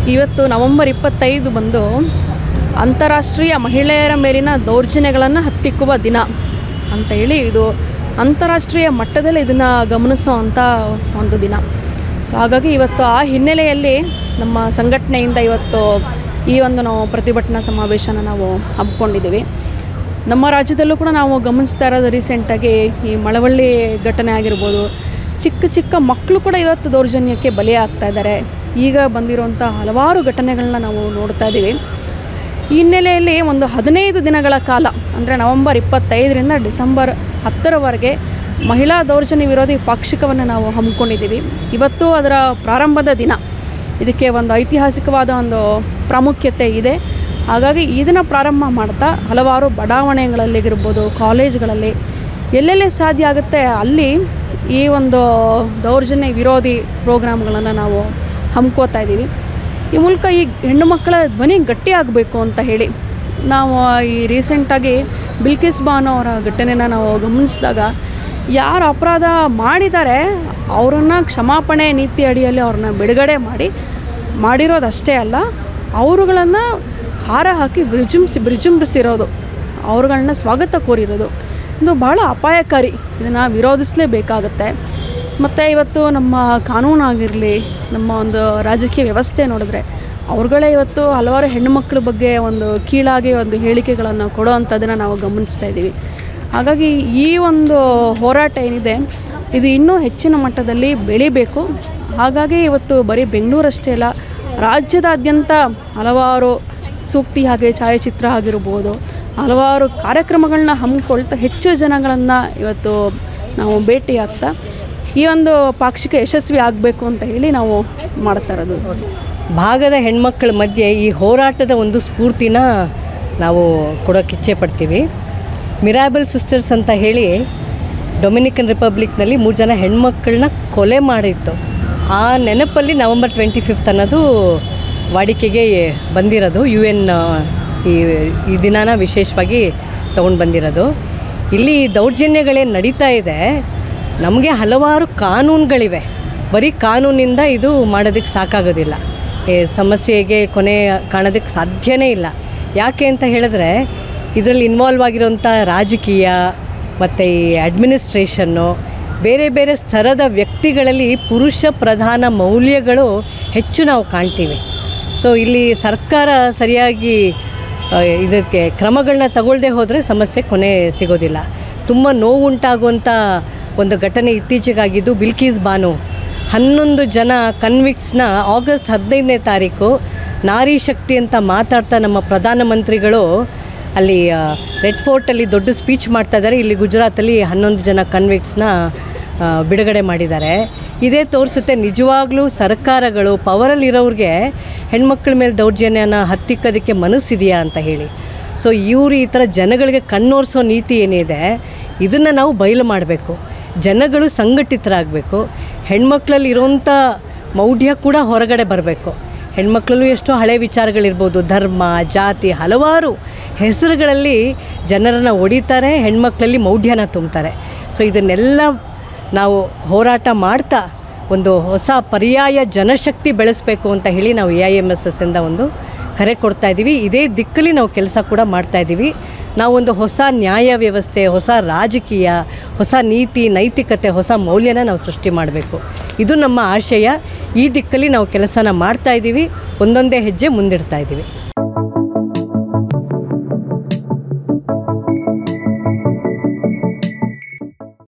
ಇವತ್ತು ನವೆಂಬರ್ ಇಪ್ಪತ್ತೈದು ಬಂದು ಅಂತಾರಾಷ್ಟ್ರೀಯ ಮಹಿಳೆಯರ ಮೇಲಿನ ದೌರ್ಜನ್ಯಗಳನ್ನು ಹತ್ತಿಕ್ಕುವ ದಿನ ಅಂತ ಹೇಳಿ ಇದು ಅಂತಾರಾಷ್ಟ್ರೀಯ ಮಟ್ಟದಲ್ಲಿ ಇದನ್ನು ಗಮನಿಸುವಂಥ ಒಂದು ದಿನ ಸೊ ಹಾಗಾಗಿ ಇವತ್ತು ಆ ಹಿನ್ನೆಲೆಯಲ್ಲಿ ನಮ್ಮ ಸಂಘಟನೆಯಿಂದ ಇವತ್ತು ಈ ಒಂದು ನಾವು ಪ್ರತಿಭಟನಾ ಸಮಾವೇಶನ ನಾವು ಹಮ್ಮಿಕೊಂಡಿದ್ದೀವಿ ನಮ್ಮ ರಾಜ್ಯದಲ್ಲೂ ಕೂಡ ನಾವು ಗಮನಿಸ್ತಾ ಇರೋದು ರೀಸೆಂಟಾಗಿ ಈ ಮಳವಳ್ಳಿ ಘಟನೆ ಆಗಿರ್ಬೋದು ಚಿಕ್ಕ ಚಿಕ್ಕ ಮಕ್ಕಳು ಕೂಡ ಇವತ್ತು ದೌರ್ಜನ್ಯಕ್ಕೆ ಬಲಿಯಾಗ್ತಾ ಇದ್ದಾರೆ ಈಗ ಬಂದಿರುವಂಥ ಹಲವಾರು ಘಟನೆಗಳನ್ನ ನಾವು ನೋಡ್ತಾ ಇದ್ದೀವಿ ಈ ಹಿನ್ನೆಲೆಯಲ್ಲಿ ಒಂದು ಹದಿನೈದು ದಿನಗಳ ಕಾಲ ಅಂದರೆ ನವೆಂಬರ್ ಇಪ್ಪತ್ತೈದರಿಂದ ಡಿಸೆಂಬರ್ ಹತ್ತರವರೆಗೆ ಮಹಿಳಾ ದೌರ್ಜನ್ಯ ವಿರೋಧಿ ಪಾಕ್ಷಿಕವನ್ನು ನಾವು ಹಮ್ಮಿಕೊಂಡಿದ್ದೀವಿ ಇವತ್ತು ಅದರ ಪ್ರಾರಂಭದ ದಿನ ಇದಕ್ಕೆ ಒಂದು ಐತಿಹಾಸಿಕವಾದ ಒಂದು ಪ್ರಾಮುಖ್ಯತೆ ಇದೆ ಹಾಗಾಗಿ ಇದನ್ನು ಪ್ರಾರಂಭ ಮಾಡ್ತಾ ಹಲವಾರು ಬಡಾವಣೆಗಳಲ್ಲಿಗಿರ್ಬೋದು ಕಾಲೇಜ್ಗಳಲ್ಲಿ ಎಲ್ಲೆಲ್ಲಿ ಸಾಧ್ಯ ಆಗುತ್ತೆ ಅಲ್ಲಿ ಈ ಒಂದು ದೌರ್ಜನ್ಯ ವಿರೋಧಿ ಪ್ರೋಗ್ರಾಮ್ಗಳನ್ನು ನಾವು ಹಮ್ಕೋತಾ ಇದ್ದೀವಿ ಈ ಮೂಲಕ ಈ ಹೆಣ್ಣು ಮಕ್ಕಳ ಧ್ವನಿ ಗಟ್ಟಿಯಾಗಬೇಕು ಅಂತ ಹೇಳಿ ನಾವು ಈ ರೀಸೆಂಟಾಗಿ ಬಿಲ್ಕಿಸ್ ಬಾನು ಅವರ ಘಟನೆನ ನಾವು ಗಮನಿಸಿದಾಗ ಯಾರು ಅಪರಾಧ ಮಾಡಿದ್ದಾರೆ ಅವರನ್ನು ಕ್ಷಮಾಪಣೆ ನೀತಿ ಅಡಿಯಲ್ಲಿ ಅವ್ರನ್ನ ಬಿಡುಗಡೆ ಮಾಡಿ ಮಾಡಿರೋದಷ್ಟೇ ಅಲ್ಲ ಅವರುಗಳನ್ನು ಹಾರ ಹಾಕಿ ವಿಜೃಂಭಿಸಿ ವಿಜೃಂಭಿಸಿರೋದು ಅವ್ರುಗಳನ್ನ ಸ್ವಾಗತ ಕೋರಿರೋದು ಇದು ಬಹಳ ಅಪಾಯಕಾರಿ ಇದನ್ನು ವಿರೋಧಿಸಲೇಬೇಕಾಗತ್ತೆ ಮತ್ತು ಇವತ್ತು ನಮ್ಮ ಕಾನೂನಾಗಿರಲಿ ನಮ್ಮ ಒಂದು ರಾಜಕೀಯ ವ್ಯವಸ್ಥೆ ನೋಡಿದ್ರೆ ಅವ್ರುಗಳೇ ಇವತ್ತು ಹಲವಾರು ಹೆಣ್ಣುಮಕ್ಕಳ ಬಗ್ಗೆ ಒಂದು ಕೀಳಾಗಿ ಒಂದು ಹೇಳಿಕೆಗಳನ್ನು ಕೊಡೋ ಅಂಥದ್ದನ್ನು ನಾವು ಗಮನಿಸ್ತಾ ಇದ್ದೀವಿ ಹಾಗಾಗಿ ಈ ಒಂದು ಹೋರಾಟ ಏನಿದೆ ಇದು ಇನ್ನೂ ಹೆಚ್ಚಿನ ಮಟ್ಟದಲ್ಲಿ ಬೆಳಿಬೇಕು ಹಾಗಾಗಿ ಇವತ್ತು ಬರೀ ಬೆಂಗಳೂರಷ್ಟೇ ಅಲ್ಲ ರಾಜ್ಯದಾದ್ಯಂತ ಹಲವಾರು ಸೂಕ್ತಿ ಹಾಗೆ ಛಾಯಾಚಿತ್ರ ಆಗಿರ್ಬೋದು ಹಲವಾರು ಕಾರ್ಯಕ್ರಮಗಳನ್ನ ಹಮ್ಮಿಕೊಳ್ತಾ ಹೆಚ್ಚು ಜನಗಳನ್ನು ಇವತ್ತು ನಾವು ಭೇಟಿಯಾಗ್ತಾ ಈ ಒಂದು ಪಾಕ್ಷಿಕ ಯಶಸ್ವಿ ಆಗಬೇಕು ಅಂತ ಹೇಳಿ ನಾವು ಮಾಡ್ತಾ ಇರೋದು ಭಾಗದ ಹೆಣ್ಮಕ್ಳ ಮಧ್ಯೆ ಈ ಹೋರಾಟದ ಒಂದು ಸ್ಫೂರ್ತಿನ ನಾವು ಕೊಡೋಕ್ಕೆ ಇಚ್ಛೆ ಪಡ್ತೀವಿ ಮಿರಾಬಲ್ ಸಿಸ್ಟರ್ಸ್ ಅಂತ ಹೇಳಿ ಡೊಮಿನಿಕನ್ ರಿಪಬ್ಲಿಕ್ನಲ್ಲಿ ಮೂರು ಜನ ಹೆಣ್ಮಕ್ಳನ್ನ ಕೊಲೆ ಮಾಡಿತ್ತು ಆ ನೆನಪಲ್ಲಿ ನವಂಬರ್ ಟ್ವೆಂಟಿ ಫಿಫ್ತ್ ಅನ್ನೋದು ವಾಡಿಕೆಗೆ ಬಂದಿರೋದು ಯು ಎನ್ ಈ ಈ ದಿನಾನ ವಿಶೇಷವಾಗಿ ತೊಗೊಂಡು ಬಂದಿರೋದು ಇಲ್ಲಿ ದೌರ್ಜನ್ಯಗಳೇನು ನಡೀತಾ ಇದೆ ನಮಗೆ ಹಲವಾರು ಕಾನೂನುಗಳಿವೆ ಬರೀ ಕಾನೂನಿಂದ ಇದು ಮಾಡೋದಕ್ಕೆ ಸಾಕಾಗೋದಿಲ್ಲ ಈ ಸಮಸ್ಯೆಗೆ ಕೊನೆ ಕಾಣೋದಕ್ಕೆ ಸಾಧ್ಯನೇ ಇಲ್ಲ ಯಾಕೆ ಅಂತ ಹೇಳಿದ್ರೆ ಇದರಲ್ಲಿ ಇನ್ವಾಲ್ವ್ ಆಗಿರೋಂಥ ರಾಜಕೀಯ ಮತ್ತು ಈ ಅಡ್ಮಿನಿಸ್ಟ್ರೇಷನ್ನು ಬೇರೆ ಬೇರೆ ಸ್ತರದ ವ್ಯಕ್ತಿಗಳಲ್ಲಿ ಪುರುಷ ಪ್ರಧಾನ ಮೌಲ್ಯಗಳು ಹೆಚ್ಚು ನಾವು ಕಾಣ್ತೀವಿ ಸೊ ಇಲ್ಲಿ ಸರ್ಕಾರ ಸರಿಯಾಗಿ ಆ, ಇದಕ್ಕೆ ಕ್ರಮಗಳನ್ನ ತಗೊಳ್ಳದೆ ಹೋದರೆ ಸಮಸ್ಯೆ ಕೊನೆ ಸಿಗೋದಿಲ್ಲ ತುಂಬ ನೋವುಂಟಾಗುವಂಥ ಒಂದು ಘಟನೆ ಇತ್ತೀಚೆಗಾಗಿದ್ದು ಬಿಲ್ಕೀಸ್ ಬಾನು ಹನ್ನೊಂದು ಜನ ಕನ್ವಿಕ್ಟ್ಸ್ನ ಆಗಸ್ಟ್ ಹದಿನೈದನೇ ತಾರೀಕು ನಾರಿ ಶಕ್ತಿ ಅಂತ ಮಾತಾಡ್ತಾ ನಮ್ಮ ಪ್ರಧಾನಮಂತ್ರಿಗಳು ಅಲ್ಲಿ ಆ, ರೆಡ್ ಫೋರ್ಟಲ್ಲಿ ದೊಡ್ಡ ಸ್ಪೀಚ್ ಮಾಡ್ತಾ ಇದ್ದಾರೆ ಇಲ್ಲಿ ಗುಜರಾತಲ್ಲಿ ಹನ್ನೊಂದು ಜನ ಕನ್ವಿಕ್ಟ್ಸ್ನ ಆ, ಬಿಡುಗಡೆ ಮಾಡಿದ್ದಾರೆ ಇದೇ ತೋರಿಸುತ್ತೆ ನಿಜವಾಗ್ಲೂ ಸರ್ಕಾರಗಳು ಪವರಲ್ಲಿರೋರಿಗೆ ಹೆಣ್ಮಕ್ಳ ಮೇಲೆ ದೌರ್ಜನ್ಯನ ಹತ್ತಿಕ್ಕೋದಕ್ಕೆ ಮನಸ್ಸಿದೆಯಾ ಅಂತ ಹೇಳಿ ಸೊ ಇವರು ಈ ಥರ ಜನಗಳಿಗೆ ಕಣ್ಣೋರಿಸೋ ನೀತಿ ಏನಿದೆ ಇದನ್ನು ನಾವು ಬಯಲು ಮಾಡಬೇಕು ಜನಗಳು ಸಂಘಟಿತರಾಗಬೇಕು ಹೆಣ್ಮಕ್ಳಲ್ಲಿ ಇರೋಂಥ ಮೌಢ್ಯ ಕೂಡ ಹೊರಗಡೆ ಬರಬೇಕು ಹೆಣ್ಮಕ್ಳಲ್ಲೂ ಎಷ್ಟೋ ಹಳೆ ವಿಚಾರಗಳಿರ್ಬೋದು ಧರ್ಮ ಜಾತಿ ಹಲವಾರು ಹೆಸರುಗಳಲ್ಲಿ ಜನರನ್ನು ಒಡಿತಾರೆ ಹೆಣ್ಮಕ್ಳಲ್ಲಿ ಮೌಢ್ಯನ ತುಂಬ್ತಾರೆ ಸೊ ಇದನ್ನೆಲ್ಲ ನಾವು ಹೋರಾಟ ಮಾಡ್ತಾ ಒಂದು ಹೊಸ ಪರ್ಯಾಯ ಜನಶಕ್ತಿ ಬೆಳೆಸಬೇಕು ಅಂತ ಹೇಳಿ ನಾವು ಎ ಐ ಎಮ್ ಎಸ್ ಎಸ್ಸಿಂದ ಒಂದು ಕರೆ ಕೊಡ್ತಾ ಇದ್ದೀವಿ ಇದೇ ದಿಕ್ಕಲ್ಲಿ ನಾವು ಕೆಲಸ ಕೂಡ ಮಾಡ್ತಾ ಇದ್ದೀವಿ ನಾವೊಂದು ಹೊಸ ನ್ಯಾಯ ವ್ಯವಸ್ಥೆ ಹೊಸ ರಾಜಕೀಯ ಹೊಸ ನೀತಿ ನೈತಿಕತೆ ಹೊಸ ಮೌಲ್ಯನ ನಾವು ಸೃಷ್ಟಿ ಮಾಡಬೇಕು ಇದು ನಮ್ಮ ಆಶಯ ಈ ದಿಕ್ಕಲ್ಲಿ ನಾವು ಕೆಲಸನ ಮಾಡ್ತಾ ಇದ್ದೀವಿ ಒಂದೊಂದೇ ಹೆಜ್ಜೆ ಮುಂದಿಡ್ತಾ ಇದ್ದೀವಿ